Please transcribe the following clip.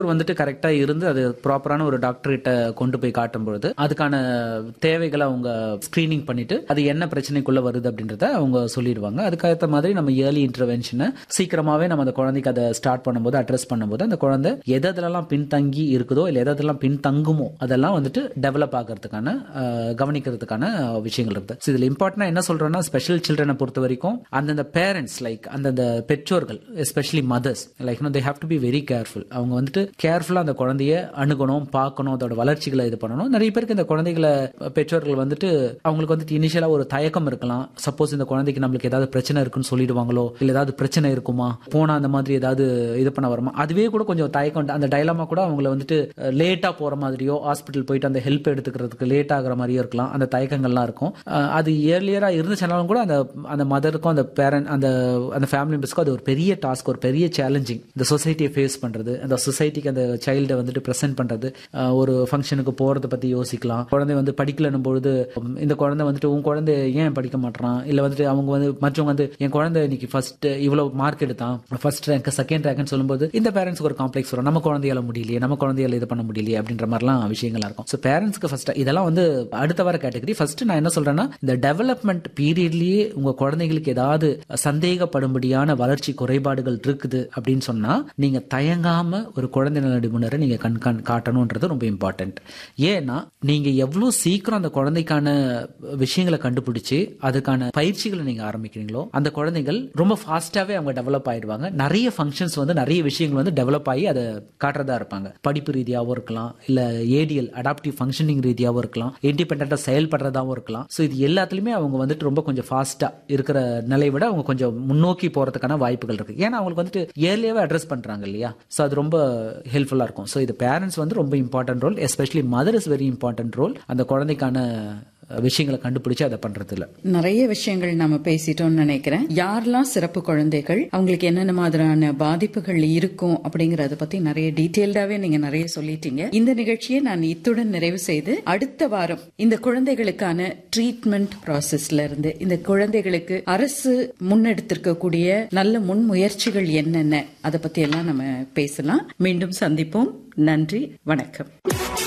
வந்துட்டு கரெக்டா இருந்து அது ப்ராப்பரான ஒரு டாக்டர் கிட்ட கொண்டு போய் காட்டும் பொழுது அதுக்கான தேவைகளை அவங்க ஸ்கிரீனிங் பண்ணிட்டு அது என்ன பிரச்சனைக்குள்ள வருது அப்படின்றத அவங்க சொல்லிடுவாங்க அதுக்கேற்ற மாதிரி நம்ம ஏர்லி இன்டர்வென்ஷனை சீக்கிரமாவே நம்ம அந்த குழந்தைக்கு அதை ஸ்டார்ட் பண்ணும்போது அட்ரஸ் பண்ணும்போது அந்த குழந்தை எதெல்லாம் பின்தங்கி இருக்குதோ இல்லை எதெல்லாம் பின்தங்குமோ அதெல்லாம் வந்துட்டு டெவலப் ஆகிறதுக்கான அஹ், கவனிக்கிறதுக்கான விஷயங்கள் இருக்குது So, இதுல இம்பார்ட்டன்டா என்ன சொல்றேன்னா ஸ்பெஷல் சில்ட்ரனை பொறுத்த வரைக்கும் அந்தந்த பேரண்ட்ஸ் லைக் அந்தந்த பெற்றோர்கள் especially mothers like they have to be very careful அவங்க வந்துட்டு கேர்ஃபுல்லா அந்த குழந்தைய அணுகணும் பார்க்கணும் அதோட வளர்ச்சிகளை இது பண்ணணும் நிறைய பேருக்கு இந்த குழந்தைகளை பெற்றோர்கள் வந்துட்டு அவங்களுக்கு வந்துட்டு இனிஷியலா ஒரு தயக்கம் இருக்கலாம் சப்போஸ் இந்த குழந்தைக்கு நம்மளுக்கு ஏதாவது பிரச்சனை இருக்குன்னு சொல்லிடுவாங்களோ இல்ல ஏதாவது பிரச்சனை இருக்குமா போனா அந்த மாதிரி ஏதாவது இது பண்ண வருமா அதுவே கூட கொஞ்சம் தயக்கம் உண்டு. அந்த டைலாமா கூட அவங்கள வந்துட்டு லேட்டா போற மாதிரியோ ஹாஸ்பிட்டல் போயிட்டு அந்த ஹெல்ப் எடுத்துக்கிறதுக்கு லேட் ஆகுற மாதிரியோ இருக்கலாம் அந்த தயக்கங்கள்லாம் இருக்கும் அஹ் அது இயர்லியரா இருந்துச்சுனாலும் கூட அந்த அந்த மதருக்கும் அந்த பேரண்ட் அந்த அந்த ஃபேமிலி மெம்பர்ஸ்க்கும் அது ஒரு பெரிய டாஸ்க் ஒரு பெரிய சேலஞ்சிங் இந்த சொசைட்டியை ஃபேஸ் பண்றது அந்த சொசைட்டிக்கு அந்த சைல்டை வந்துட்டு ப்ரெசென்ட் பண்றது அஹ் ஒரு ஃபங்க்ஷனுக்கு போறத பத்தி யோசிக்கலாம் குழந்தை வந்து படிக்கலன்னும் பொழுது உம், இந்த குழந்தை வந்துட்டு உன் குழந்தை ஏன் படிக்க மாட்டான் இல்ல வந்துட்டு அவங்க வந்து மற்றவங்க வந்து என் குழந்தை இன்னைக்கு ஃபர்ஸ்ட் இவ்வளவு மார்க் எடுத்தான் ஃபர்ஸ்ட் ரேங்க் செகண்ட் ரேங்க்னு சொல்லும்போது இந்த பேரண்ட்ஸ்க்கு ஒரு காம்ப்ளெக்ஸ் வரும் நம்ம குழந்தையால முடியலையே நம்ம குழந்தையால இது பண்ண முடியலையே அப்படின்ற மாதிரிலாம் விஷயங்களா இருக்கும் ஸோ பேரண்ட்ஸ்க்கு ஃபர்ஸ்ட் இதெல்லாம் வந்து அடுத்த வர கேட்டகரி ஃபர்ஸ்ட் நான் என்ன சொல்றேன்னா இந்த டெவலப்மெண்ட் பீரியட்லயே உங்க குழந்தைங்களுக்கு ஏதாவது சந்தேகப்படும்படியான வளர்ச்சி குறைபாடுகள் இருக்குது அப்படின்னு சொன்னா நீங்க தயங்காம ஒரு குழந்தை நல நிபுணரை நீங்க கண் கண் காட்டணும்ன்றது ரொம்ப இம்பார்ட்டன்ட் ஏன்னா நீங்க எவ்வளவு சீக்கிரம் அந்த குழந்தைக்கான விஷயங்களை கண்டுபிடிச்சு அதுக்கான பயிற்சிகளை நீங்க ஆரம்பிக்கிறீங்களோ அந்த குழந்தைகள் ரொம்ப ஃபாஸ்டாவே அவங்க டெவலப் ஆயிடுவாங்க நிறைய ஃபங்க்ஷன்ஸ் வந்து நிறைய விஷயங்கள் வந்து டெவலப் ஆகி அதை காட்டுறதா இருப்பாங்க படிப்பு ரீதியாகவும் இருக்கலாம் இல்ல ஏடிஎல் அடாப்டிவ் ஃபங்க்ஷனிங் ரீதியாகவும் இருக்கலாம் இண்டிபெண்டா செயல்படுறதாவும் இருக்கலாம் ஸோ இது எல்லாத்துலயுமே அவங்க வந்துட்டு ரொம்ப கொஞ்சம் ஃபாஸ்டா இருக்கிற நிலையை விட அவங்க கொஞ்சம் முன்னோக்கி போறதுக்கான வாய்ப்புகள் இருக்கு ஏன்னா அவங்களுக்கு வந்துட்டு இயர்லியாவே அட்ரஸ் பண்றாங்க இல்லையா ஸோ அது ரொம்ப ஹெல்ப்ஃபுல்லா இருக்கும் ஸோ இது பேரண்ட்ஸ் வந்து ரொம்ப important role especially mother is very important role அந்த குழந்தைக்கான விஷயங்களை கண்டுபிடிச்சு அதை பண்றதுல நிறைய விஷயங்கள் நாம பேசிட்டோம்னு நினைக்கிறேன் யாரெல்லாம் சிறப்பு குழந்தைகள் அவங்களுக்கு என்னென்ன மாதிரியான பாதிப்புகள் இருக்கும் அப்படிங்கறத பத்தி நிறைய டீட்டெயில்டாவே நீங்க நிறைய சொல்லிட்டீங்க இந்த நிகழ்ச்சியை நான் இத்துடன் நிறைவு செய்து அடுத்த வாரம் இந்த குழந்தைகளுக்கான ட்ரீட்மெண்ட் ப்ராசஸ்ல இருந்து இந்த குழந்தைகளுக்கு அரசு முன்னெடுத்திருக்கக்கூடிய நல்ல முன்முயற்சிகள் என்னென்ன அதை பத்தி எல்லாம் நம்ம பேசலாம் மீண்டும் சந்திப்போம் நன்றி வணக்கம்